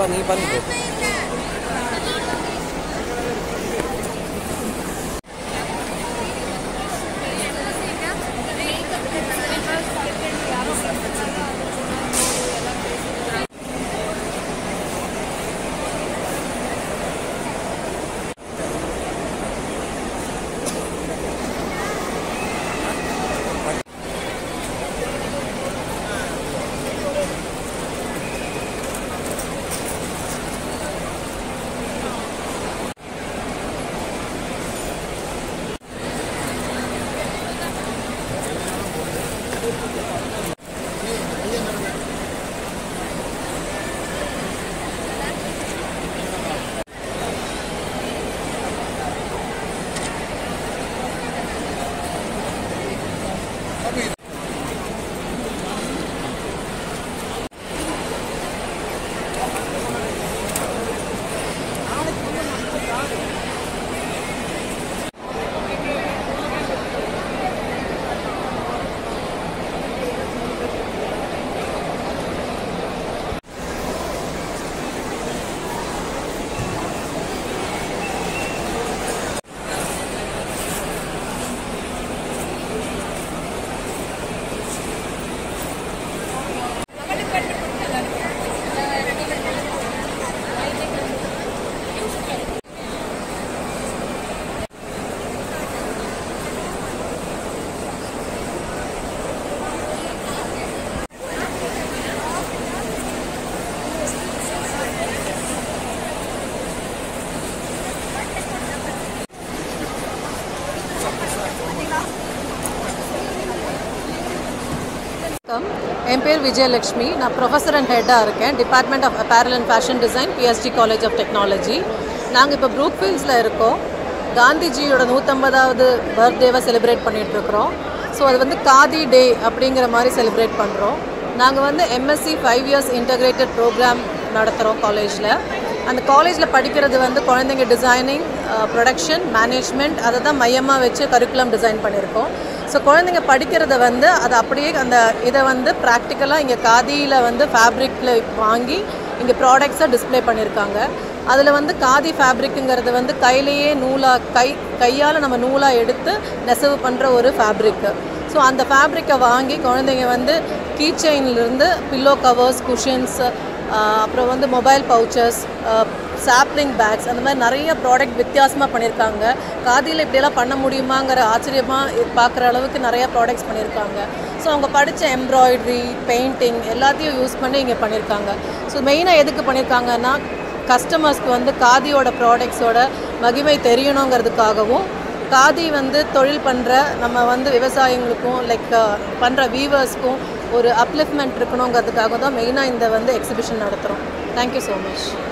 அப்பா நீ பண்ணு வணக்கம் என் பேர் விஜயலட்சுமி நான் ப்ரொஃபஸர் அண்ட் ஹெட்டாக இருக்கேன் department of apparel and fashion design PSG college of technology நாங்கள் இப்போ ப்ரூக் ஃபீல்ட்ஸில் இருக்கோம் காந்திஜியோட நூற்றம்பதாவது பர்த்டேவை செலிப்ரேட் பண்ணிகிட்ருக்குறோம் ஸோ அது வந்து காதி டே அப்படிங்கிற மாதிரி செலிப்ரேட் பண்ணுறோம் நாங்கள் வந்து MSc five years integrated programme நடத்துகிறோம் காலேஜில் அந்த காலேஜில் படிக்கிறது வந்து குழந்தைங்க டிசைனிங் ப்ரொடக்ஷன் மேனேஜ்மெண்ட் அதை தான் மையமாக வச்சு கரிக்குலம் டிசைன் பண்ணியிருக்கோம் ஸோ குழந்தைங்க படிக்கிறத வந்து அதை அப்படியே அந்த இதை வந்து ப்ராக்டிக்கலாக இங்கே காதியில் வந்து ஃபேப்ரிக்கில் வாங்கி இங்கே ப்ராடக்ட்ஸை டிஸ்ப்ளே பண்ணியிருக்காங்க அதில் வந்து காதி ஃபேப்ரிக்குங்கிறது வந்து கையிலேயே நூலாக கை கையால் நம்ம நூலாக எடுத்து நெசவு பண்ணுற ஒரு ஃபேப்ரிக்கு ஸோ அந்த ஃபேப்ரிக்கை வாங்கி குழந்தைங்க வந்து கீ செயின்லேருந்து பில்லோ கவர்ஸ் குஷன்ஸ் அப்புறம் வந்து மொபைல் பவுச்சர்ஸ் சாப்ளிங் பேக்ஸ் அந்த மாதிரி நிறைய ப்ராடக்ட் வித்தியாசமாக பண்ணியிருக்காங்க காதியில் இப்படியெல்லாம் பண்ண முடியுமாங்கிற ஆச்சரியமாக பார்க்குற அளவுக்கு நிறைய ப்ராடக்ட்ஸ் பண்ணியிருக்காங்க ஸோ அவங்க படித்த எம்ப்ராய்டரி பெயிண்டிங் எல்லாத்தையும் யூஸ் பண்ணி இங்கே பண்ணியிருக்காங்க ஸோ மெயினாக எதுக்கு பண்ணியிருக்காங்கன்னா கஸ்டமர்ஸ்க்கு வந்து காதியோட ப்ராடக்ட்ஸோட மகிமை தெரியணுங்கிறதுக்காகவும் காதி வந்து தொழில் பண்ணுற நம்ம வந்து விவசாயிங்களுக்கும் லைக் பண்ணுற வீவர்ஸ்க்கும் ஒரு அப்லிஃப்ட்மெண்ட் இருக்கணுங்கிறதுக்காக தான் மெயினாக இந்த வந்து எக்ஸிபிஷன் நடத்துகிறோம் தேங்க்யூ ஸோ மச்